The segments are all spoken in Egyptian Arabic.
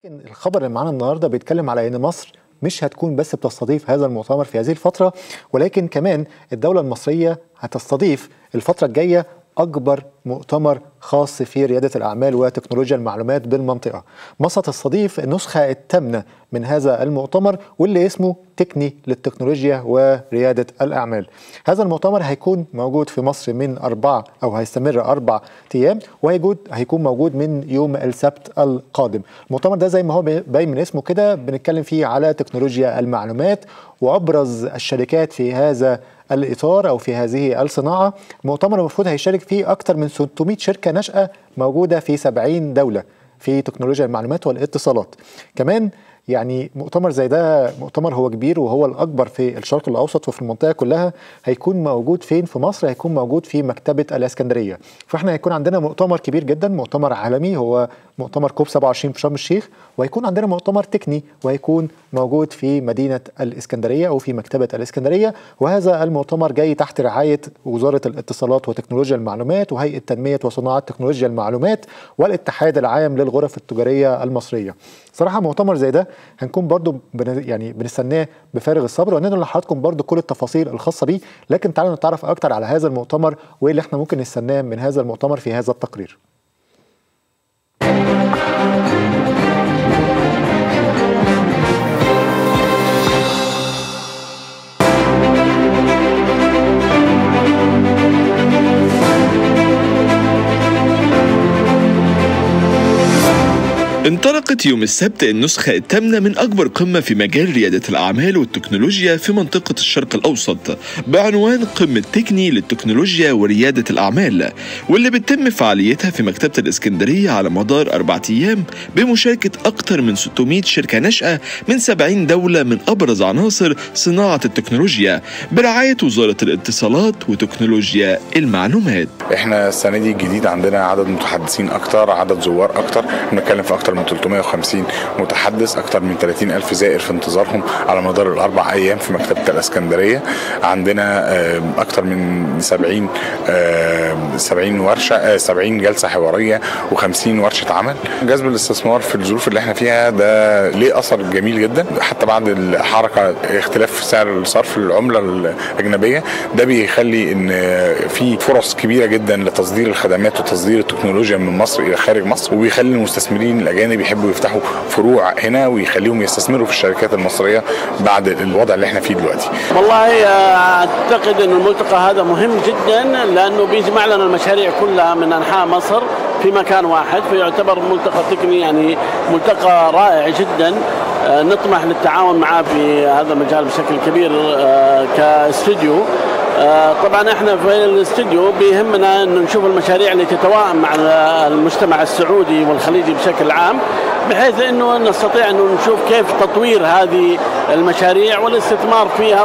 الخبر اللي معانا النهارده بيتكلم على ان مصر مش هتكون بس بتستضيف هذا المؤتمر في هذه الفتره ولكن كمان الدوله المصريه هتستضيف الفتره الجايه اكبر مؤتمر خاص في رياده الاعمال وتكنولوجيا المعلومات بالمنطقه. مصر تستضيف النسخه الثامنه من هذا المؤتمر واللي اسمه تكني للتكنولوجيا ورياده الاعمال. هذا المؤتمر هيكون موجود في مصر من اربع او هيستمر اربع ايام وهيجود هيكون موجود من يوم السبت القادم. المؤتمر ده زي ما هو باين من اسمه كده بنتكلم فيه على تكنولوجيا المعلومات وابرز الشركات في هذا الاطار او في هذه الصناعه المؤتمر المفروض هيشارك فيه اكثر من 600 شركه ناشئه موجوده في 70 دوله في تكنولوجيا المعلومات والاتصالات كمان يعني مؤتمر زي ده مؤتمر هو كبير وهو الاكبر في الشرق الاوسط وفي المنطقه كلها هيكون موجود فين في مصر هيكون موجود في مكتبه الاسكندريه فاحنا هيكون عندنا مؤتمر كبير جدا مؤتمر عالمي هو مؤتمر كوب 27 في شرم الشيخ وهيكون عندنا مؤتمر تكني وهيكون موجود في مدينه الاسكندريه او في مكتبه الاسكندريه وهذا المؤتمر جاي تحت رعايه وزاره الاتصالات وتكنولوجيا المعلومات وهيئه تنميه وصناعه تكنولوجيا المعلومات والاتحاد العام للغرف التجاريه المصريه صراحه مؤتمر زي ده هنكون برضو بن يعني بنستناه بفارغ الصبر وهننقل لحضراتكم برضو كل التفاصيل الخاصه بيه لكن تعالوا نتعرف اكتر على هذا المؤتمر وايه اللي احنا ممكن نستناه من هذا المؤتمر في هذا التقرير انطلقت يوم السبت النسخة الثامنة من أكبر قمة في مجال ريادة الأعمال والتكنولوجيا في منطقة الشرق الأوسط بعنوان قمة تكني للتكنولوجيا وريادة الأعمال واللي بتتم فعاليتها في مكتبة الإسكندرية على مدار أربعة أيام بمشاركة أكثر من 600 شركة ناشئة من 70 دولة من أبرز عناصر صناعة التكنولوجيا برعاية وزارة الاتصالات وتكنولوجيا المعلومات احنا السنة دي الجديد عندنا عدد متحدثين أكتر عدد زوار أكتر بنتكلم في أكتر من 350 متحدث اكثر من 30 الف زائر في انتظارهم على مدار الاربع ايام في مكتبه الاسكندريه عندنا اكثر من 70 70 ورشه 70 جلسه حواريه و50 ورشه عمل جذب الاستثمار في الظروف اللي احنا فيها ده ليه اثر جميل جدا حتى بعد الحركه اختلاف سعر الصرف للعمله الاجنبيه ده بيخلي ان في فرص كبيره جدا لتصدير الخدمات وتصدير التكنولوجيا من مصر الى خارج مصر وبيخلي المستثمرين الاجانب بيحبوا يفتحوا فروع هنا ويخليهم يستثمروا في الشركات المصريه بعد الوضع اللي احنا فيه دلوقتي. والله اعتقد ان الملتقى هذا مهم جدا لانه بيجمع لنا المشاريع كلها من انحاء مصر في مكان واحد فيعتبر ملتقى تقني يعني ملتقى رائع جدا نطمح للتعاون معاه في هذا المجال بشكل كبير كاستوديو طبعا احنا في الاستوديو بيهمنا انه نشوف المشاريع اللي تتوائم مع المجتمع السعودي والخليجي بشكل عام بحيث انه نستطيع انه نشوف كيف تطوير هذه المشاريع والاستثمار فيها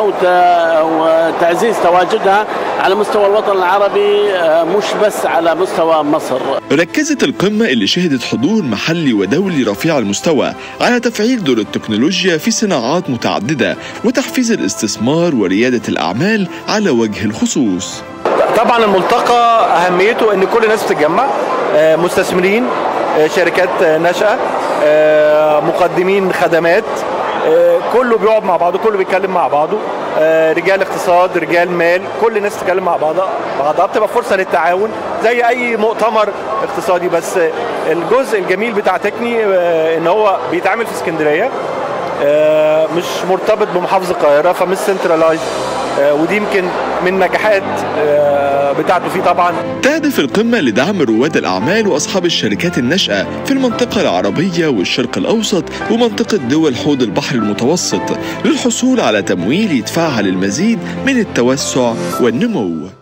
وتعزيز تواجدها على مستوى الوطن العربي مش بس على مستوى مصر. ركزت القمه اللي شهدت حضور محلي ودولي رفيع المستوى على تفعيل دور التكنولوجيا في صناعات متعدده وتحفيز الاستثمار ورياده الاعمال على وجه الخصوص. طبعا الملتقى اهميته ان كل الناس بتتجمع مستثمرين شركات ناشئه مقدمين خدمات كله بيقعد مع بعضه كله بيتكلم مع بعضه رجال اقتصاد رجال مال كل الناس تتكلم مع بعضها بعضها بتبقى فرصه للتعاون زي اي مؤتمر اقتصادي بس الجزء الجميل بتاع تكني ان هو بيتعمل في اسكندريه مش مرتبط بمحافظه القاهره فمش سنترلايز ودي يمكن من نجاحات بتاعته فيه طبعا تهدف القمة لدعم رواد الأعمال وأصحاب الشركات الناشئة في المنطقة العربية والشرق الأوسط ومنطقة دول حوض البحر المتوسط للحصول على تمويل يدفعها للمزيد من التوسع والنمو